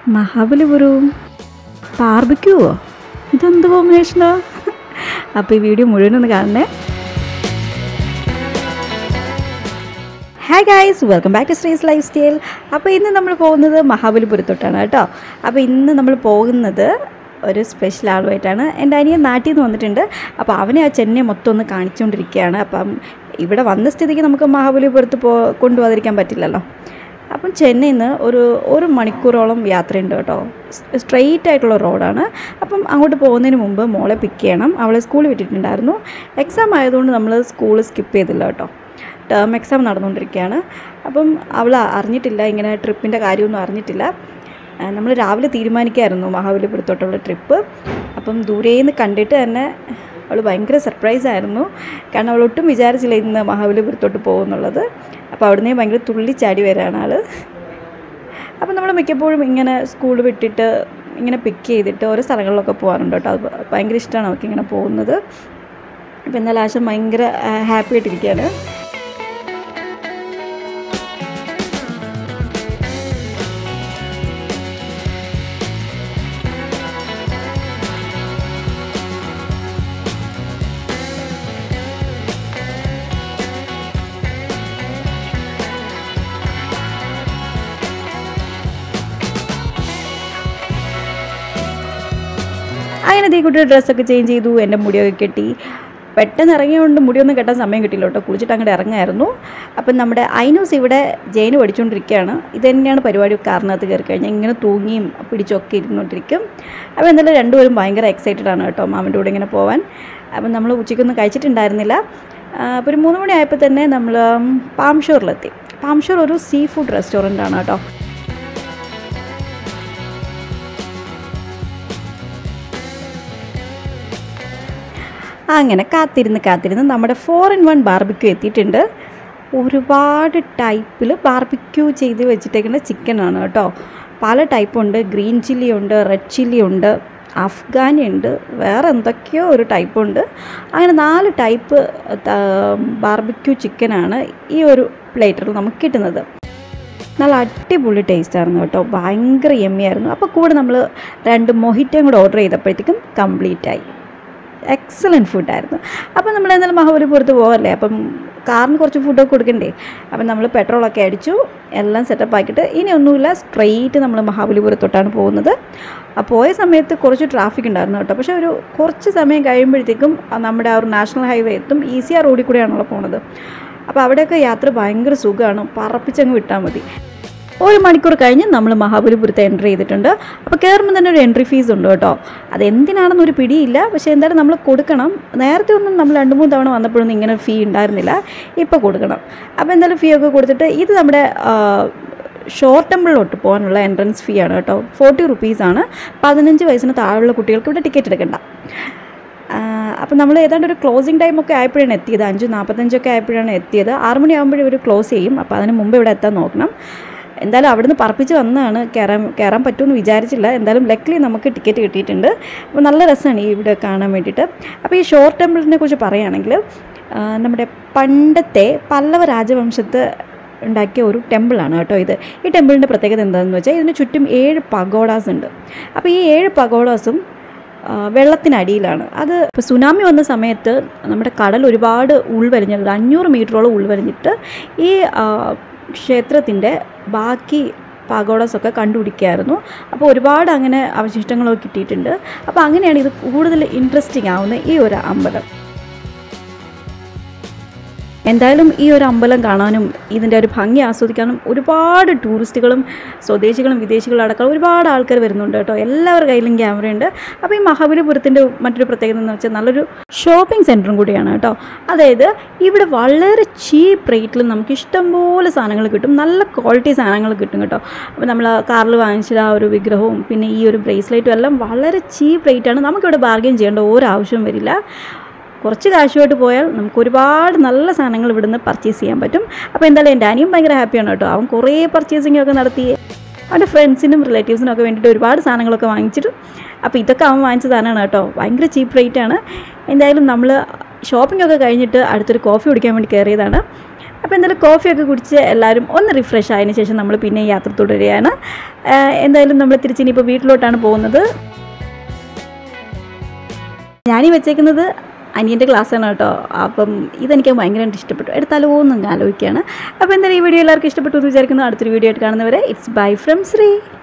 മഹാബലിപുരവും ബാർബിക്യൂവോ ഇതെന്ത് കോമ്പിനേഷനാ അപ്പോൾ ഈ വീഡിയോ മുഴുവനൊന്ന് കാണണേ hi guys welcome back to Sree's life style അപ്പോൾ ഇന്ന് നമ്മൾ പോകുന്നത് മഹാബലിപുരത്തോട്ടാണ് കേട്ടോ അപ്പോൾ ഇന്ന് നമ്മൾ പോകുന്നത് ഒരു സ്പെഷ്യൽ ആളുമായിട്ടാണ് എൻ്റെ അനിയൻ നാട്ടിൽ നിന്ന് വന്നിട്ടുണ്ട് അപ്പോൾ അവനെ ആ ചെന്നൈ മൊത്തം ഒന്ന് കാണിച്ചുകൊണ്ടിരിക്കുകയാണ് അപ്പം ഇവിടെ വന്ന സ്ഥിതിക്ക് നമുക്ക് മഹാബലിപുരത്ത് പോ കൊണ്ടുപോകാതിരിക്കാൻ പറ്റില്ലല്ലോ അപ്പം ചെന്നൈയിൽ നിന്ന് ഒരു ഒരു മണിക്കൂറോളം യാത്രയുണ്ട് കേട്ടോ സ്ട്രെയിറ്റ് ആയിട്ടുള്ള റോഡാണ് അപ്പം അങ്ങോട്ട് പോകുന്നതിന് മുമ്പ് മോളെ പിക്ക് ചെയ്യണം അവളെ സ്കൂളിൽ വിട്ടിട്ടുണ്ടായിരുന്നു എക്സാം ആയതുകൊണ്ട് നമ്മൾ സ്കൂൾ സ്കിപ്പ് ചെയ്തില്ല കേട്ടോ ടേം എക്സാം നടന്നുകൊണ്ടിരിക്കുകയാണ് അപ്പം അവൾ അറിഞ്ഞിട്ടില്ല ഇങ്ങനെ ട്രിപ്പിൻ്റെ കാര്യമൊന്നും അറിഞ്ഞിട്ടില്ല നമ്മൾ രാവിലെ തീരുമാനിക്കായിരുന്നു മഹാബലിപുരത്തോട്ടുള്ള ട്രിപ്പ് അപ്പം ദൂരേന്ന് കണ്ടിട്ട് തന്നെ അവൾ ഭയങ്കര സർപ്രൈസ് ആയിരുന്നു കാരണം അവൾ ഒട്ടും വിചാരിച്ചില്ല ഇന്ന് മഹാബലിപുരത്തോട്ട് പോകുന്നുള്ളത് അപ്പോൾ അവിടുന്ന് ഭയങ്കര തുള്ളിച്ചാടി വരാണ് ആൾ അപ്പം നമ്മൾ മിക്കപ്പോഴും ഇങ്ങനെ സ്കൂൾ വിട്ടിട്ട് ഇങ്ങനെ പിക്ക് ചെയ്തിട്ട് ഓരോ സ്ഥലങ്ങളിലൊക്കെ പോകാറുണ്ട് കേട്ടോ അത് ഭയങ്കര ഇഷ്ടമാണ് അവൾക്ക് ഇങ്ങനെ പോകുന്നത് അപ്പോൾ എന്നാൽ ആശം ഭയങ്കര ഹാപ്പി ആയിട്ടിരിക്കുകയാണ് അങ്ങനെ ദേ കുട്ടി ഡ്രസ്സൊക്കെ ചേഞ്ച് ചെയ്തു എൻ്റെ മുടിയൊക്കെ കെട്ടി പെട്ടെന്ന് ഇറങ്ങിയതുകൊണ്ട് മുടിയൊന്നും കെട്ടാൻ സമയം കിട്ടിയില്ല കേട്ടോ കുളിച്ചിട്ട് അങ്ങോട്ട് ഇറങ്ങായിരുന്നു അപ്പം നമ്മുടെ ഐനൂസ് ഇവിടെ ജയിന് പഠിച്ചുകൊണ്ടിരിക്കുകയാണ് ഇത് തന്നെയാണ് പരിപാടി കാറിനകത്ത് കയറി കഴിഞ്ഞാൽ ഇങ്ങനെ തൂങ്ങിയും പിടിച്ചൊക്കെ ഇരുന്നുകൊണ്ടിരിക്കും അപ്പോൾ എന്തായാലും രണ്ടുപേരും ഭയങ്കര എക്സൈറ്റഡ് ആണ് കേട്ടോ മാമൻ്റെ കൂടെ ഇങ്ങനെ പോവാൻ അപ്പം നമ്മൾ ഉച്ചയ്ക്കൊന്നും കഴിച്ചിട്ടുണ്ടായിരുന്നില്ല അപ്പോൾ ഒരു മൂന്ന് മണി ആയപ്പോൾ തന്നെ നമ്മൾ പാംഷോറിലെത്തി പാംഷോർ ഒരു സീ ഫുഡ് റെസ്റ്റോറൻ്റ് ആണ് കേട്ടോ അങ്ങനെ കാത്തിരുന്ന് കാത്തിരുന്ന് നമ്മുടെ ഫോർ ഇൻ വൺ ബാർബിക്യൂ എത്തിയിട്ടുണ്ട് ഒരുപാട് ടൈപ്പിൽ ബാർബിക്യൂ ചെയ്ത് വെച്ചിട്ടേക്കുന്ന ചിക്കനാണ് കേട്ടോ പല ടൈപ്പുണ്ട് ഗ്രീൻ ചില്ലി ഉണ്ട് റെഡ് ചില്ലി ഉണ്ട് അഫ്ഗാനി ഉണ്ട് വേറെ എന്തൊക്കെയോ ഒരു ടൈപ്പുണ്ട് അങ്ങനെ നാല് ടൈപ്പ് ബാർബിക്യൂ ചിക്കനാണ് ഈ ഒരു പ്ലേറ്റിൽ നമുക്ക് കിട്ടുന്നത് നല്ല അടിപൊളി ടേസ്റ്റ് ആയിരുന്നു കേട്ടോ ഭയങ്കര യമ്മിയായിരുന്നു അപ്പോൾ കൂടെ നമ്മൾ രണ്ട് മൊഹിറ്റയും കൂടെ ഓർഡർ ചെയ്തപ്പോഴത്തേക്കും കംപ്ലീറ്റ് ആയി എക്സലൻറ്റ് ഫുഡായിരുന്നു അപ്പം നമ്മൾ എന്തായാലും മഹാബലിപുരത്ത് പോകല്ലേ അപ്പം കാറിന് കുറച്ച് ഫുഡൊക്കെ കൊടുക്കണ്ടേ അപ്പം നമ്മൾ പെട്രോളൊക്കെ അടിച്ചു എല്ലാം സെറ്റപ്പ് ആക്കിയിട്ട് ഇനി ഒന്നുമില്ല സ്ട്രെയിറ്റ് നമ്മൾ മഹാബലിപുരത്തോട്ടാണ് പോകുന്നത് ആ പോയ സമയത്ത് കുറച്ച് ട്രാഫിക് ഉണ്ടായിരുന്നു കേട്ടോ പക്ഷേ ഒരു കുറച്ച് സമയം കഴിയുമ്പോഴത്തേക്കും നമ്മുടെ ആ ഒരു നാഷണൽ ഹൈവേ എത്തും ഈസിയാ റോഡിൽ കൂടെയാണല്ലോ പോണത് അപ്പോൾ അവിടെയൊക്കെ യാത്ര ഭയങ്കര സുഖമാണ് പറപ്പിച്ചങ്ങ് വിട്ടാൽ മതി ഒരു മണിക്കൂർ കഴിഞ്ഞ് നമ്മൾ മഹാബലിപുരത്ത് എൻട്രി ചെയ്തിട്ടുണ്ട് അപ്പോൾ കയറുമ്പോൾ തന്നെ ഒരു എൻട്രി ഫീസ് ഉണ്ട് കേട്ടോ അത് എന്തിനാണെന്ന് ഒരു പിടിയില്ല പക്ഷേ എന്തായാലും നമ്മൾ കൊടുക്കണം നേരത്തെ ഒന്നും നമ്മൾ രണ്ട് മൂന്ന് തവണ വന്നപ്പോഴൊന്നും ഇങ്ങനെ ഫീ ഉണ്ടായിരുന്നില്ല ഇപ്പോൾ കൊടുക്കണം അപ്പോൾ എന്തായാലും ഫീ ഒക്കെ കൊടുത്തിട്ട് ഇത് നമ്മുടെ ഷോർട്ട് ടെമ്പിളിലോട്ട് പോകാനുള്ള എൻട്രൻസ് ഫീ ആണ് കേട്ടോ ഫോർട്ടി റുപ്പീസാണ് പതിനഞ്ച് വയസ്സിന് താഴെയുള്ള കുട്ടികൾക്ക് ഇവിടെ ടിക്കറ്റ് എടുക്കണ്ട അപ്പോൾ നമ്മൾ ഏതാണ്ട് ഒരു ക്ലോസിങ് ടൈമൊക്കെ ആയപ്പോഴാണ് എത്തിയത് അഞ്ച് നാൽപ്പത്തഞ്ചൊക്കെ ആയപ്പോഴാണ് എത്തിയത് ആറ് മണിയാകുമ്പോഴേ ഇവർ ക്ലോസ് ചെയ്യും അപ്പോൾ അതിന് മുമ്പ് ഇവിടെ എത്താൻ നോക്കണം എന്തായാലും അവിടുന്ന് പറപ്പിച്ച് വന്നതാണ് കയറാൻ കയറാൻ പറ്റുമെന്ന് വിചാരിച്ചില്ല എന്തായാലും ലക്ലി നമുക്ക് ടിക്കറ്റ് കിട്ടിയിട്ടുണ്ട് അപ്പോൾ നല്ല രസമാണ് ഈ ഇവിടെ കാണാൻ വേണ്ടിയിട്ട് അപ്പോൾ ഈ ഷോർട്ട് ടെമ്പിളിനെ കുറിച്ച് പറയുകയാണെങ്കിൽ നമ്മുടെ പണ്ടത്തെ പല്ലവ രാജവംശത്ത് ഉണ്ടാക്കിയ ഒരു ടെമ്പിളാണ് കേട്ടോ ഇത് ഈ ടെമ്പിളിൻ്റെ പ്രത്യേകത എന്താണെന്ന് വെച്ചാൽ ഇതിന് ചുറ്റും ഏഴ് പഗോഡാസ് ഉണ്ട് അപ്പോൾ ഈ ഏഴ് പഗോഡാസും വെള്ളത്തിനടിയിലാണ് അത് ഇപ്പോൾ സുനാമി വന്ന സമയത്ത് നമ്മുടെ കടൽ ഒരുപാട് ഉൾവലിഞ്ഞിട്ടുണ്ട് അഞ്ഞൂറ് മീറ്ററോളം ഉൾവലിഞ്ഞിട്ട് ഈ ക്ഷേത്രത്തിൻ്റെ ബാക്കി പാഗോഡസൊക്കെ കണ്ടുപിടിക്കുകയായിരുന്നു അപ്പോൾ ഒരുപാട് അങ്ങനെ അവശിഷ്ടങ്ങളൊക്കെ കിട്ടിയിട്ടുണ്ട് അപ്പോൾ അങ്ങനെയാണ് ഇത് കൂടുതൽ ഇൻട്രസ്റ്റിംഗ് ആവുന്ന ഈ ഒരു അമ്പലം എന്തായാലും ഈ ഒരു അമ്പലം കാണാനും ഇതിൻ്റെ ഒരു ഭംഗി ആസ്വദിക്കാനും ഒരുപാട് ടൂറിസ്റ്റുകളും സ്വദേശികളും വിദേശികളും അടക്കം ഒരുപാട് ആൾക്കാർ വരുന്നുണ്ട് കേട്ടോ എല്ലാവരുടെ കയ്യിലും ക്യാമറയുണ്ട് അപ്പോൾ ഈ മഹാബലിപുരത്തിൻ്റെ മറ്റൊരു പ്രത്യേകത എന്ന് വെച്ചാൽ നല്ലൊരു ഷോപ്പിംഗ് സെൻറ്ററും കൂടിയാണ് കേട്ടോ അതായത് ഇവിടെ വളരെ ചീപ്പ് റേറ്റിൽ നമുക്ക് ഇഷ്ടംപോലെ സാധനങ്ങൾ കിട്ടും നല്ല ക്വാളിറ്റി സാധനങ്ങൾ കിട്ടും കേട്ടോ അപ്പോൾ നമ്മൾ കാറിൽ വാങ്ങിച്ച ആ ഒരു വിഗ്രഹവും പിന്നെ ഈ ഒരു ബ്രേസ്ലെറ്റും എല്ലാം വളരെ ചീപ്പ് റേറ്റാണ് നമുക്കിവിടെ ബാർഗെയിൻ ചെയ്യേണ്ട ഒരു ആവശ്യവും വരില്ല കുറച്ച് കാശുമായിട്ട് പോയാൽ നമുക്ക് ഒരുപാട് നല്ല സാധനങ്ങൾ ഇവിടുന്ന് പർച്ചേസ് ചെയ്യാൻ പറ്റും അപ്പോൾ എന്തായാലും എൻ്റെ അനിയും ഭയങ്കര ഹാപ്പിയാണ് കേട്ടോ അവൻ കുറേ പർച്ചേസിംഗ് ഒക്കെ നടത്തി അവൻ്റെ ഫ്രണ്ട്സിനും റിലേറ്റീവ്സിനും ഒക്കെ വേണ്ടിയിട്ട് ഒരുപാട് സാധനങ്ങളൊക്കെ വാങ്ങിച്ചിട്ട് അപ്പോൾ ഇതൊക്കെ അവൻ വാങ്ങിച്ച സാധനമാണ് കേട്ടോ ഭയങ്കര ചീപ്പ് റേറ്റ് ആണ് എന്തായാലും നമ്മൾ ഷോപ്പിംഗ് ഒക്കെ കഴിഞ്ഞിട്ട് അടുത്തൊരു കോഫി കുടിക്കാൻ വേണ്ടി കയറിയതാണ് അപ്പോൾ എന്തായാലും കോഫിയൊക്കെ കുടിച്ച് എല്ലാവരും ഒന്ന് റിഫ്രഷ് ആയതിനു ശേഷം നമ്മൾ പിന്നെ യാത്ര തുടരുകയാണ് ആ, എന്തായാലും നമ്മൾ തിരിച്ചിനിപ്പോൾ വീട്ടിലോട്ടാണ് പോകുന്നത് ഞാനീ വെച്ചേക്കുന്നത് അനിയൻ്റെ ക്ലാസ്സാണ് കേട്ടോ അപ്പം ഇതെനിക്ക് ഭയങ്കരമായിട്ട് ഇഷ്ടപ്പെട്ടു എടുത്താലോ എന്ന് ആലോചിക്കുകയാണ് അപ്പോൾ എന്തായാലും ഈ വീഡിയോ എല്ലാവർക്കും ഇഷ്ടപ്പെട്ടു എന്ന് വിചാരിക്കുന്നു അടുത്തൊരു വീഡിയോ ആയിട്ട് കാണുന്നവരെ ഇറ്റ്സ് ബൈ ഫ്രം ശ്രീ